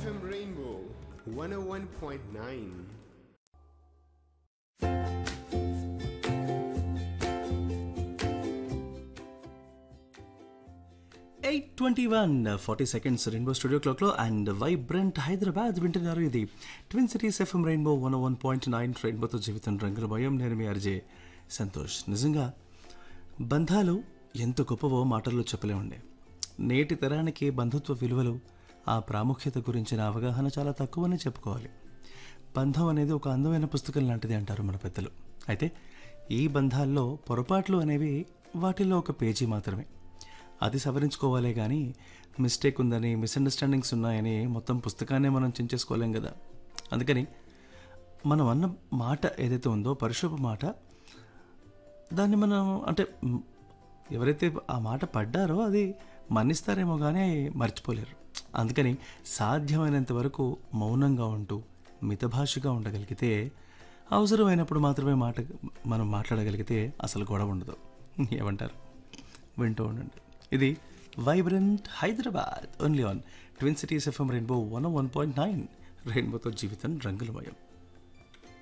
FM Rainbow 101.9. Eight twenty one forty seconds rainbow studio క్లాక్లో and vibrant Hyderabad వింటున్నారు ఇది twin cities FM rainbow one one point nine రెయిన్బోతో జీవితం రంగుల భయం నేను మీ అర్జే సంతోష్ నిజంగా బంధాలు ఎంత గొప్పవో మాటల్లో చెప్పలేముండే నేటి తరానికి బంధుత్వ విలువలు ఆ ప్రాముఖ్యత గురించిన అవగాహన చాలా తక్కువనే చెప్పుకోవాలి బంధం అనేది ఒక అందమైన పుస్తకం లాంటిది అంటారు మన పెద్దలు అయితే ఈ బంధాల్లో పొరపాట్లు అనేవి వాటిల్లో ఒక పేజీ మాత్రమే అది సవరించుకోవాలే కానీ మిస్టేక్ ఉందని మిస్అండర్స్టాండింగ్స్ ఉన్నాయని మొత్తం పుస్తకాన్నే మనం చించేసుకోలేం కదా అందుకని మనం అన్న మాట ఏదైతే ఉందో పరిశుభ మాట దాన్ని మనం అంటే మ్, ఎవరైతే ఆ మాట పడ్డారో అది మన్నిస్తారేమో కానీ మర్చిపోలేరు అందుకని సాధ్యమైనంత వరకు మౌనంగా ఉంటూ మితభాషగా ఉండగలిగితే అవసరమైనప్పుడు మాత్రమే మాట మనం మాట్లాడగలిగితే అసలు గొడవ ఉండదు ఏమంటారు వింటూ ఉండండి ఇది vibrant Hyderabad only on twin cities FM rainbow one one point nine రెయిన్బోతో జీవితం రంగులమయం